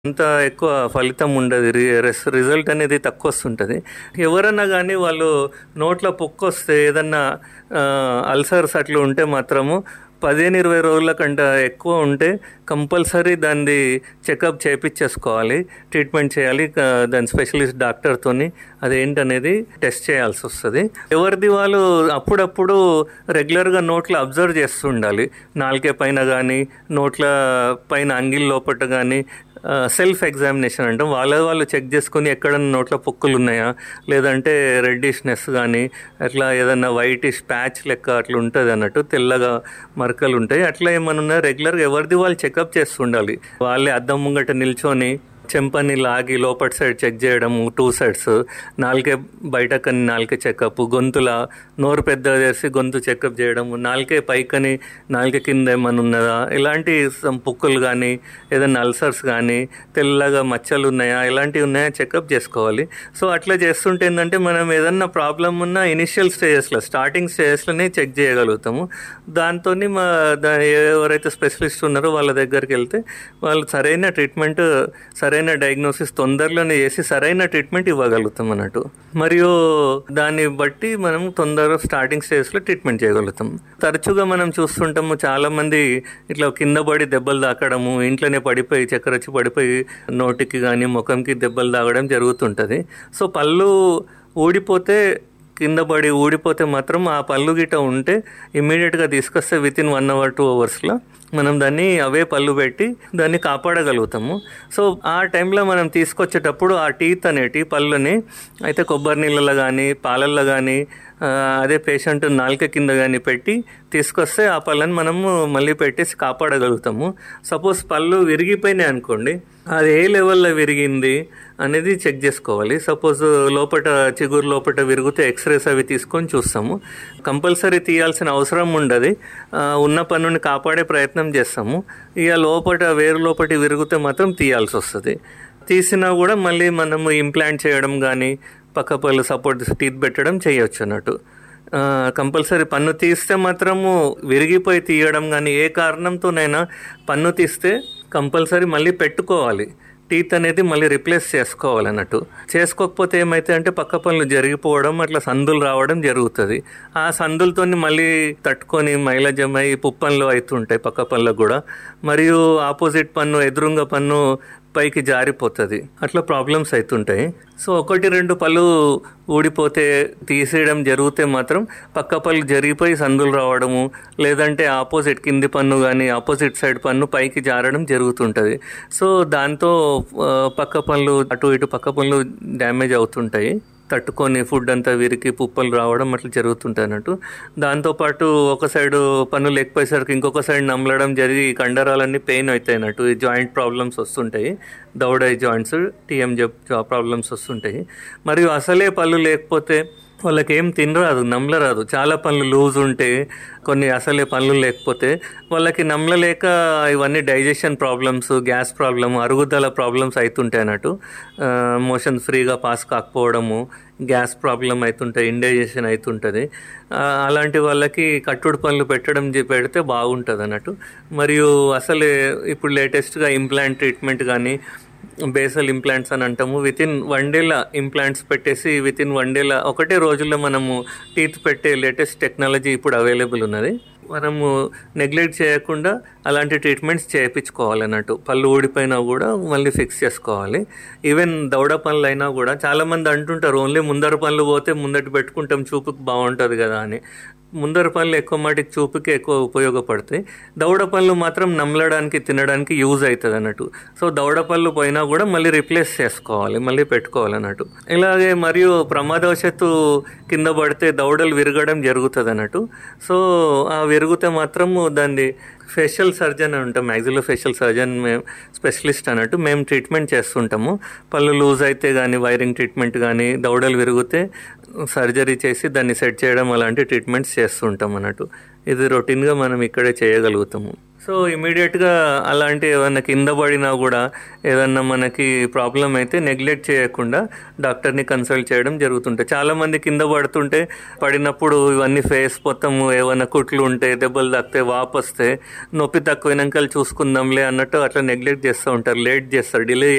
అంత ఎక్కువ ఫలితం ఉండదు రి- రిస్- రిజల్ట్ అనేది తక్కువ వస్తుంటుంది ఎవరన్నా కానీ వాళ్ళు నోట్లో పొక్కు వస్తే ఏదన్నా ఆ, అల్సర్స్ అట్లా ఉంటే మాత్రము పదిహేను ఇరవై రోజుల కంటే ఎక్కువ ఉంటే కంపల్సరీ దాన్ని చెకప్ చేయించేసుకోవాలి ట్రీట్మెంట్ చేయాలి క- దాని స్పెషలిస్ట్ డాక్టర్తోని అదేంటనేది టెస్ట్ చేయాల్సి వస్తుంది ఎవరిది వాళ్ళు అప్పుడప్పుడు రెగ్యులర్గా నోట్లో అబ్జర్వ్ చేస్తూ ఉండాలి నాలుకే పైన కానీ నోట్ల పైన అంగిల్ లోపట కానీ సెల్ఫ్ ఎగ్జామినేషన్ అంటాం వాళ్ళ వాళ్ళు చెక్ చేసుకుని ఎక్కడన్నా నోట్లో పొక్కులు ఉన్నాయా లేదంటే రెడ్డిష్నెస్ కానీ అట్లా ఏదన్నా వైటిష్ ప్యాచ్ లెక్క అట్లా ఉంటుంది అన్నట్టు తెల్లగా మరకలు ఉంటాయి అట్లా ఏమన్నా ఉన్నా రెగ్యులర్గా ఎవరిది వాళ్ళు చెకప్ చేస్తుండాలి వాళ్ళే అద్దం ముంగట నిల్చొని చెంపని లాగి లోపటి సైడ్ చెక్ చేయడము టూ సైడ్స్ నాలుకే బయట కని నాలుకే చెకప్ గొంతుల నోరు పెద్ద చేసి గొంతు చెకప్ చేయడము నాలుకే పైకని నాలుక కింద ఏమైనా ఉన్నదా ఇలాంటి some పుక్కులు కానీ ఏదైనా అల్సర్స్ కానీ తెల్లగా మచ్చలు ఉన్నాయా ఇలాంటివి ఉన్నాయా చెకప్ చేసుకోవాలి సో అట్లా చేస్తుంటే ఏంటంటే మనం ఏదన్నా ప్రాబ్లం ఉన్న ఇనిషియల్ స్టేజెస్లో స్టార్టింగ్ స్టేజెస్లోనే చెక్ చేయగలుగుతాము దాంతో మా దా ఎవరైతే స్పెషలిస్ట్ ఉన్నారో వాళ్ళ దగ్గరికి వెళ్తే వాళ్ళు సరైన ట్రీట్మెంట్ సరైన డయాగ్నోసిస్ తొందరలోనే చేసి సరైన ట్రీట్మెంట్ ఇవ్వగలుగుతాం అన్నట్టు మరియు దాన్ని బట్టి మనం తొందరగా స్టార్టింగ్ స్టేజ్లో ట్రీట్మెంట్ చేయగలుగుతాం తరచుగా మనం చూస్తుంటాము చాలా మంది ఇట్లా కింద పడి దెబ్బలు తాకడము ఇంట్లోనే పడిపోయి చక్కెర వచ్చి పడిపోయి నోటికి కానీ ముఖంకి దెబ్బలు తాగడం జరుగుతుంటుంది సో పళ్ళు ఊడిపోతే కింద పడి ఊడిపోతే మాత్రం ఆ పళ్ళు గిట ఉంటే ఇమీడియట్గా తీసుకొస్తే within one hour two అవర్స్లో మనం దాన్ని అవే పళ్ళు పెట్టి దాన్ని కాపాడగలుగుతాము సో ఆ టైంలో మనం తీసుకొచ్చేటప్పుడు ఆ టీత్ అనేటి పళ్ళని అయితే కొబ్బరి నీళ్ళలో కానీ పాలల్లో కానీ ఆ, అదే పేషెంట్ నాలుక కింద కానీ పెట్టి తీసుకొస్తే ఆ పళ్ళని మనము మళ్ళీ పెట్టేసి కాపాడగలుగుతాము సపోజ్ పళ్ళు విరిగిపోయినాయి అనుకోండి అది ఏ లెవెల్లో విరిగింది అనేది చెక్ చేసుకోవాలి సపోజ్ లోపల చిగురు లోపల విరిగితే ఎక్స్రేస్ అవి తీసుకొని చూస్తాము కంపల్సరీ తీయాల్సిన అవసరం ఉండదు ఆ, ఉన్న పన్నుని కాపాడే ప్రయత్నం చేస్తాము ఇక లోపల వేరు లోపటి విరిగితే మాత్రం తీయాల్సి వస్తుంది తీసినా కూడా మళ్ళీ మనము ఇంప్లాంట్ చేయడం కానీ పక్క పళ్ళు సపోర్ట్ టీత్ పెట్టడం చేయొచ్చు అన్నట్టు కంపల్సరీ పన్ను తీస్తే మాత్రము విరిగిపోయి తీయడం కానీ ఏ కారణంతోనైనా పన్ను తీస్తే కంపల్సరీ మళ్ళీ పెట్టుకోవాలి టీత్ అనేది మళ్ళీ రిప్లేస్ చేసుకోవాలి అన్నట్టు చేసుకోకపోతే ఏమైతే అంటే పక్క పనులు జరిగిపోవడం అట్లా సందులు రావడం జరుగుతుంది ఆ సందులతో మళ్ళీ తట్టుకొని మైలజమై పుప్పన్లు అవుతుంటాయి పక్క పనులకు కూడా మరియు ఆపోజిట్ పన్ను ఎదురుంగ పన్ను పైకి జారిపోతుంది అట్లా ప్రాబ్లమ్స్ అవుతుంటాయి సో ఒకటి రెండు పళ్ళు ఊడిపోతే తీసేయడం జరిగితే మాత్రం పక్క పళ్ళు జరిగిపోయి సందులు రావడము లేదంటే ఆపోజిట్ కింది పన్ను కానీ ఆపోజిట్ సైడ్ పన్ను పైకి జారడం జరుగుతుంటుంది సో దాంతో ఆ, పక్క పళ్ళు అటు ఇటు పక్క పళ్ళు డ్యామేజ్ అవుతుంటాయి తట్టుకొని ఫుడ్ అంతా విరికి పుప్పలు రావడం అట్లా జరుగుతుంటాయి అన్నట్టు దాంతోపాటు ఒక సైడ్ పన్ను లేకపోయేసరికి ఇంకొక సైడ్ నమలడం జరిగి కండరాలన్నీ పెయిన్ అవుతాయి అన్నట్టు ఈ జాయింట్ ప్రాబ్లమ్స్ వస్తుంటాయి దౌడై జాయింట్స్ టీఎం ప్రాబ్లమ్స్ వస్తుంటాయి మరియు అసలే పళ్ళు లేకపోతే వాళ్ళకి ఏం తినరాదు నమ్మలరాదు చాలా పనులు లూజ్ ఉంటే కొన్ని అసలే పనులు లేకపోతే వాళ్ళకి నమ్మలలేక ఇవన్నీ డైజెషన్ ప్రాబ్లమ్స్ గ్యాస్ ప్రాబ్లమ్ అరుగుదల ప్రాబ్లమ్స్ అవుతుంటాయి అన్నట్టు మోషన్ ఫ్రీగా పాస్ కాకపోవడము గ్యాస్ ప్రాబ్లం అవుతుంటాయి ఇండైజెషన్ అవుతుంటుంది ఆ, అలాంటి వాళ్ళకి కట్టుడు పనులు పెట్టడం జి- పెడితే బాగుంటుంది అన్నట్టు మరియు అసలే ఇప్పుడు లేటెస్ట్గా ఇంప్లాంట్ ట్రీట్మెంట్ కానీ బేసల్ ఇంప్లాంట్స్ అని అంటాము విత్ ఇన్ వన్ డేల ఇంప్లాంట్స్ పెట్టేసి విత్ ఇన్ వన్ డేల ఒకటే రోజుల్లో మనము టీత్ పెట్టే లేటెస్ట్ టెక్నాలజీ ఇప్పుడు అవైలబుల్ ఉన్నది మనము నెగ్లెక్ట్ చేయకుండా అలాంటి ట్రీట్మెంట్స్ చేయించుకోవాలన్నట్టు పళ్ళు ఊడిపోయినా కూడా మళ్ళీ ఫిక్స్ చేసుకోవాలి ఈవెన్ దౌడ పనులు అయినా కూడా చాలామంది అంటుంటారు ఓన్లీ ముందర పనులు పోతే ముందటి పెట్టుకుంటాం చూపుకి బాగుంటుంది కదా అని ముందర పనులు ఎక్కువ మాటికి చూపుకి ఎక్కువ ఉపయోగపడతాయి దౌడ పళ్ళు మాత్రం నమలడానికి తినడానికి యూజ్ అవుతుంది అన్నట్టు సో దౌడ పళ్ళు పోయినా కూడా మళ్ళీ రిప్లేస్ చేసుకోవాలి మళ్ళీ పెట్టుకోవాలి అన్నట్టు ఇలాగే మరియు ప్రమాదవశత్తు కింద పడితే దౌడలు విరగడం జరుగుతుంది అన్నట్టు సో ఆ విరిగితే మాత్రము దాన్ని ఫేషియల్ సర్జన్ అని ఉంటాం మ్యాక్సిలో ఫేషియల్ సర్జన్ మేము స్పెషలిస్ట్ అన్నట్టు మేము ట్రీట్మెంట్ చేస్తుంటాము పళ్ళు లూజ్ అయితే కానీ వైరింగ్ ట్రీట్మెంట్ కానీ దౌడలు విరిగితే సర్జరీ చేసి దాన్ని సెట్ చేయడం అలాంటి ట్రీట్మెంట్స్ చేస్తుంటాం అన్నట్టు ఇది రొటీన్గా మనం ఇక్కడే చేయగలుగుతాము సో ఇమీడియట్గా అలాంటి ఏదన్నా కింద పడినా కూడా ఏదన్నా మనకి ప్రాబ్లం అయితే నెగ్లెక్ట్ చేయకుండా డాక్టర్ని కన్సల్ట్ చేయడం జరుగుతుంటాయి చాలామంది కింద పడుతుంటే పడినప్పుడు ఇవన్నీ ఫేస్ మొత్తము ఏమైనా కుట్లు ఉంటే దెబ్బలు తాకితే వాపు వస్తే నొప్పి తక్కువైనాక చూసుకుందాంలే అన్నట్టు అట్లా నెగ్లెక్ట్ చేస్తూ ఉంటారు లేట్ చేస్తారు డిలే